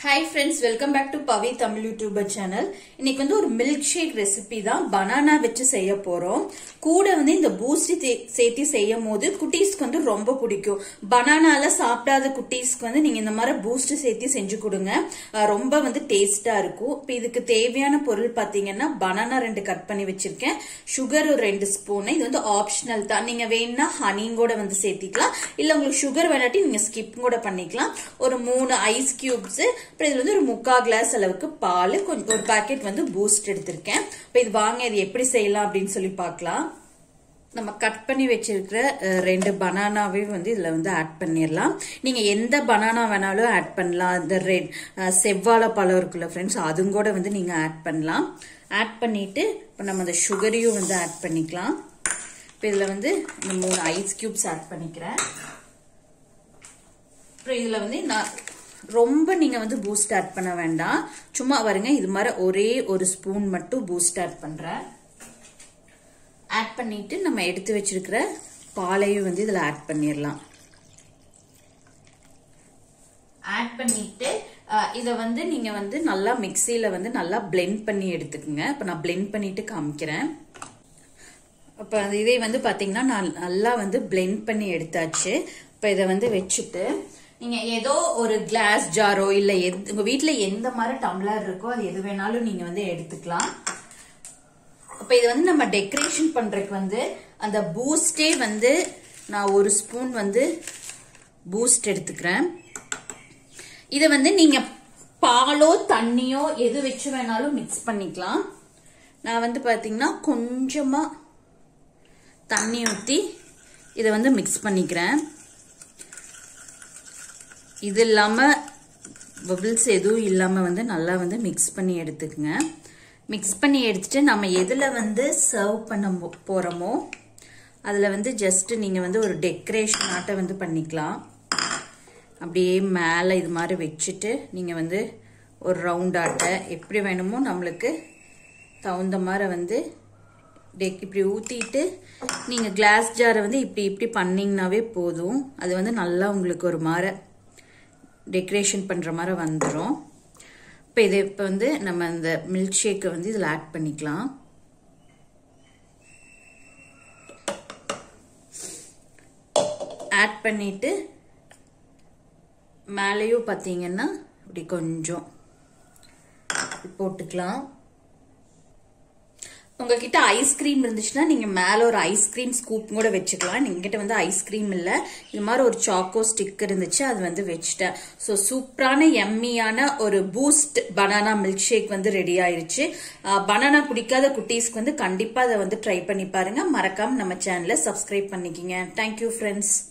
hi friends welcome back to Pavi Tamil youtuber channel இன்னைக்கு வந்து ஒரு மில்க் ஷேக் ரெசிபி தான் பனானா வச்சு செய்ய போறோம் கூட வந்து இந்த பூஸ்ட் சேர்த்து செய்யும் போது குட்டீஸ்க்கு வந்து ரொம்ப பிடிக்கும் பனானால சாப்பிடாத குட்டீஸ்க்கு வந்து நீங்க இந்த மாதிரி பூஸ்ட் சேர்த்து செஞ்சு கொடுங்க அஹ் ரொம்ப வந்து டேஸ்டா இருக்கும் இப்போ இதுக்கு தேவையான பொருள் பாத்தீங்கன்னா பனானா ரெண்டு கட் பண்ணி வச்சிருக்கேன் சுகர் ஒரு ரெண்டு ஸ்பூன் இது வந்து ஆப்ஷனல் தான் நீங்க வேணா ஹனியும் கூட வந்து சேர்த்திக்கலாம் இல்ல உங்களுக்கு சுகர் வேணாட்டி நீங்க ஸ்கிப் கூட பண்ணிக்கலாம் ஒரு மூணு ஐஸ் கியூப்ஸ் அப்புறம் இதுல வந்து ஒரு முக்கா கிளாஸ் அளவுக்கு பால் கொஞ்சம் ஒரு பாக்கெட் வந்து பூஸ்ட் எடுத்திருக்கேன் இப்போ இது வாங்க இது எப்படி செய்யலாம் அப்படின்னு சொல்லி பார்க்கலாம் நம்ம கட் பண்ணி வச்சிருக்கிற அஹ், ரெண்டு பனானாவே வந்து இதுல வந்து ஆட் பண்ணிடலாம் நீங்க எந்த பனானா வேணாலும் ஆட் பண்ணலாம் இந்த ரெட் செவ்வாழை பழம் இருக்குல்ல ஃப்ரெண்ட்ஸ் அதுவும் கூட வந்து நீங்க ஆட் பண்ணலாம் ஆட் பண்ணிட்டு இப்போ நம்ம அந்த சுகரையும் வந்து ஆட் பண்ணிக்கலாம் இப்போ இதுல வந்து இந்த மூணு ஐஸ் கியூப்ஸ் ஆட் பண்ணிக்கிறேன் அப்புறம் இதுல வந்து நான் ரொம்ப நீங்க வந்து பூஸ்ட் ஆட் பண்ண வேண்டாம் சும்மா வருங்க இது மாதிரி ஒரே ஒரு ஸ்பூன் மட்டும் பூஸ்ட் ஆட் பண்றேன் ஆட் பண்ணிட்டு நம்ம எடுத்து வச்சிருக்கிற பாலையும் வந்து இதுல ஆட் பண்ணிடலாம் ஆட் பண்ணிட்டு இதை வந்து நீங்க வந்து நல்லா மிக்சியில வந்து நல்லா blend பண்ணி எடுத்துக்கோங்க இப்போ நான் blend பண்ணிட்டு காமிக்கிறேன் அப்போ இதே வந்து பாத்தீங்கன்னா நான் நல்லா வந்து blend பண்ணி எடுத்தாச்சு இப்போ இதை வந்து வச்சுட்டு நீங்க ஏதோ ஒரு கிளாஸ் ஜாரோ இல்ல எத்- உங்க வீட்ல எந்த மாதிரி டம்ளர் இருக்கோ அது எது வேணாலும் நீங்க வந்து எடுத்துக்கலாம் அப்ப இது வந்து நம்ம டெக்கரேஷன் பண்றதுக்கு வந்து அந்த பூஸ்டே வந்து நான் ஒரு ஸ்பூன் வந்து பூஸ்ட் எடுத்துக்கிறேன் இதை வந்து நீங்க பாலோ தண்ணியோ எது வச்சு வேணாலும் மிக்ஸ் பண்ணிக்கலாம் நான் வந்து பாத்தீங்கன்னா கொஞ்சமா தண்ணி ஊற்றி இதை வந்து மிக்ஸ் பண்ணிக்கிறேன் இது இல்லாமல் பபிள்ஸ் எதுவும் இல்லாமல் வந்து நல்லா வந்து மிக்ஸ் பண்ணி எடுத்துக்கங்க மிக்ஸ் பண்ணி எடுத்துட்டு நம்ம எதில் வந்து சர்வ் பண்ண மோ- போறோமோ அதில் வந்து ஜஸ்ட் நீங்கள் வந்து ஒரு டெக்கரேஷன் ஆட்டை வந்து பண்ணிக்கலாம் அப்படியே மேலே இது மாதிரி வச்சுட்டு நீங்கள் வந்து ஒரு ரவுண்ட் ஆட்டை எப்படி வேணுமோ நம்மளுக்கு தகுந்த மாதிரி வந்து டெக் இப்படி ஊற்றிட்டு நீங்கள் கிளாஸ் ஜாரை வந்து இப்படி இப்படி பண்ணிங்கனாவே போதும் அது வந்து நல்லா உங்களுக்கு ஒரு மாதிரி டெக்கரேஷன் பண்ணுற மாதிரி வந்துடும் இப்போ இது இப்போ வந்து நம்ம இந்த மில்க் ஷேக்கை வந்து இதில் ஆட் பண்ணிக்கலாம் ஆட் பண்ணிட்டு மேலேயும் பார்த்தீங்கன்னா இப்படி கொஞ்சம் போட்டுக்கலாம் உங்ககிட்ட ஐஸ்கிரீம் இருந்துச்சுன்னா நீங்க மேல ஒரு ஐஸ்கிரீம் ஸ்கூப் கூட வச்சுக்கலாம் எங்ககிட்ட வந்து ஐஸ்கிரீம் இல்ல இது மாதிரி ஒரு சாக்கோ ஸ்டிக் இருந்துச்சு அது வந்து வச்சுட்டேன் ஸோ சூப்பரான எம்மியான ஒரு பூஸ்ட் பனானா மில்க் ஷேக் வந்து ரெடி ஆயிருச்சு பனானா பிடிக்காத குட்டீஸ்க்கு வந்து கண்டிப்பா அதை வந்து ட்ரை பண்ணி பாருங்க மறக்காம நம்ம சேனலை சப்ஸ்கிரைப் பண்ணிக்கிங்க தேங்க்யூ ஃப்ரெண்ட்ஸ்